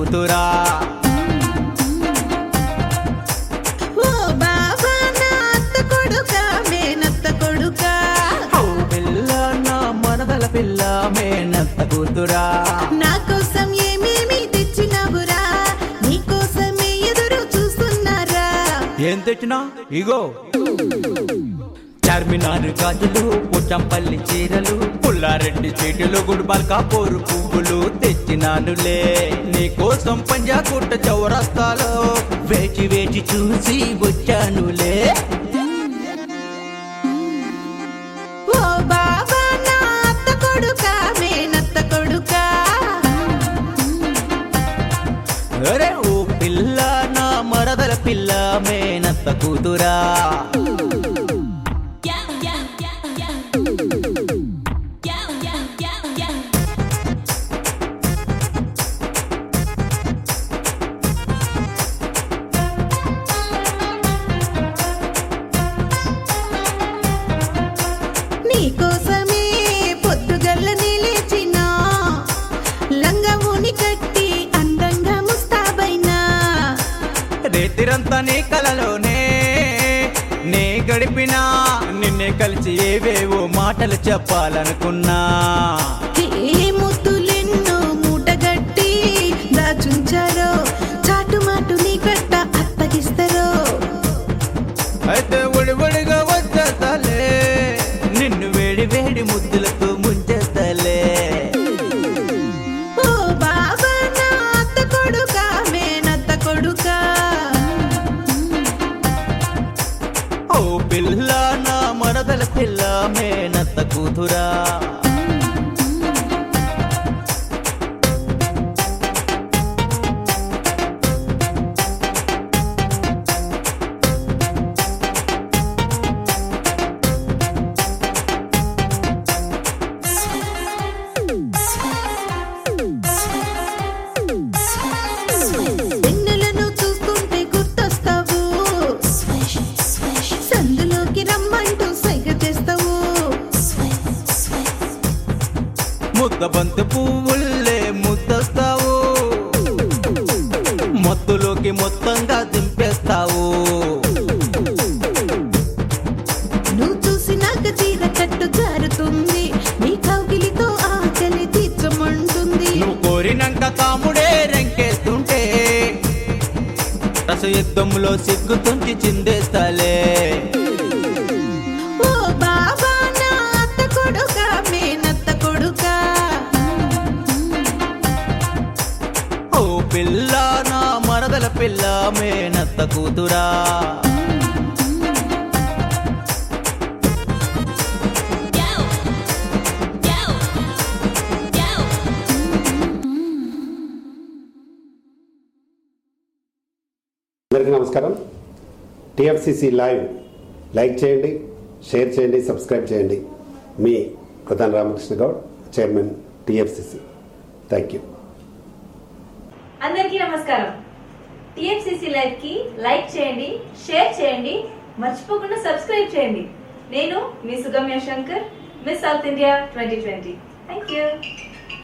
కూతురా ఓ బాబా నా అత్త కొడుక మేనత్త కొడుక ఓ పిల్ల నా మనదల పిల్ల మేనత్త కూతురా నా కోసం ఏమేమి తెచ్చినవురా నీ కోసమే ఎదురు చూస్తున్నారా ఏం తెచ్చినా ఇగో చార్మినార్ గాజులు పుట్టంపల్లి చీరలు పుల్లారెడ్డి చీటలు గుడిబల్కా పోరు పువ్వులు తెచ్చినానులే నీ కోసం పంజాకుట్ట చౌరస్తాలో వేచి వేచి చూసి వచ్చానులే ఓ బాబా నా అత్త కొడుక మేనత్త కొడుక అరే ఓ పిల్ల నా మరదల పిల్ల మేనత్త కూతురా నీ కోసమే పొద్దుగల్ల నిలిచిన లంగముని కట్టి అందంగా ముస్తాబైనా రేతిరంతా నీ కలలోనే నే గడిపినా నిన్నే కలిసి ఏవేవో మాటలు చెప్పాలనుకున్నా ఏ ముద్దులెన్నో మూటగట్టి దాచుంచారో చాటుమాటు నీ కట్ట అప్పగిస్తారో అయితే ఒడి ఒడిగా వచ్చేస్తలే నిన్ను వేడి వేడి ముద్దులతో ముంచేస్తలే ఓ బాబా నా అత్త కొడుక మేనత్త కొడుక ఓ పిల్ల నా మరదల పిల్ల మేనత్త కూతురా వెన్నెలను చూస్తుంటే గుర్తొస్తావు సందులోకి రమ్మంటూ సైగ చేస్తావు ముద్ద బంతి పువ్వుల్లే ముద్దొస్తావు మొత్తులోకి మొత్తంగా దింపేస్తావు నువ్వు చూసినాక చీర కట్టు జారుతుంది నీ కౌగిలితో ఆకలి తీర్చమంటుంది నువ్వు కోరినాక కాముడే రెంకేస్తుంటే రస యుద్ధంలో సిగ్గుతుంచి చిందేస్తాలే ఓ బాబా నా అత్త కొడుక మేనత్త కొడుక ఓ పిల్ల నా మరదల పిల్ల మేనత్త కూతురా అందరికీ నమస్కారం టిఎఫ్సిసి లైవ్ లైక్ చేయండి షేర్ చేయండి సబ్స్క్రైబ్ చేయండి మీ ప్రధాన Ramakrishna Goud chairman TFCC thank you అందరికీ నమస్కారం టిఎఫ్సిసి లైవ్ కి లైక్ చేయండి షేర్ చేయండి మర్చిపోకుండా సబ్స్క్రైబ్ చేయండి నేను మీ Sugamya Shankar Miss South India twenty twenty thank you